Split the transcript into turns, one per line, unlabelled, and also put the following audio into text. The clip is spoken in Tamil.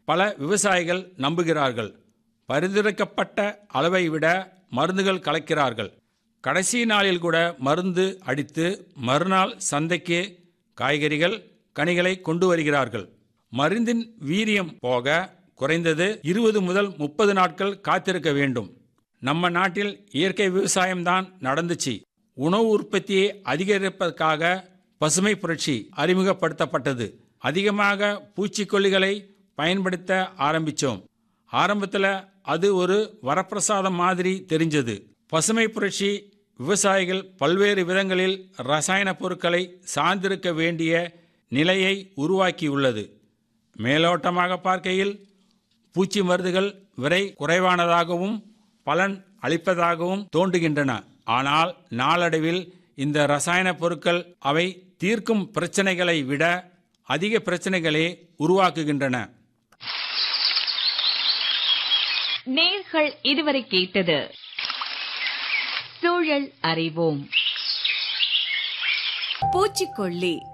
பல விவசாயிகள் நம்புகிறார்கள் பரிந்துரைக்கப்பட்ட அளவை விட மருந்துகள் கலக்கிறார்கள் கடைசி நாளில் கூட மருந்து அடித்து மறுநாள் சந்தைக்கு காய்கறிகள் கனிகளை கொண்டு வருகிறார்கள் மருந்தின் வீரியம் போக குறைந்தது இருபது முதல் முப்பது நாட்கள் காத்திருக்க வேண்டும் நம்ம நாட்டில் இயற்கை விவசாயம்தான் நடந்துச்சு உணவு உற்பத்தியை அதிகரிப்பதற்காக பசுமை புரட்சி அறிமுகப்படுத்தப்பட்டது அதிகமாக பூச்சிக்கொல்லிகளை பயன்படுத்த ஆரம்பித்தோம் ஆரம்பத்தில் அது ஒரு வரப்பிரசாதம் மாதிரி தெரிஞ்சது பசுமை புரட்சி விவசாயிகள் பல்வேறு விதங்களில் ரசாயன பொருட்களை சார்ந்திருக்க வேண்டிய நிலையை உருவாக்கியுள்ளது மேலோட்டமாக பார்க்கையில் பூச்சி மருந்துகள் விலை குறைவானதாகவும் பலன் அளிப்பதாகவும் தோன்றுகின்றன ஆனால் நாளடைவில் இந்த ரசாயன பொருட்கள் அவை தீர்க்கும் பிரச்சனைகளை விட அதிக பிரச்சனைகளை உருவாக்குகின்றன
நேர்கள் இதுவரை கேட்டது சூழல் அறிவோம்
பூச்சிக்கொல்லி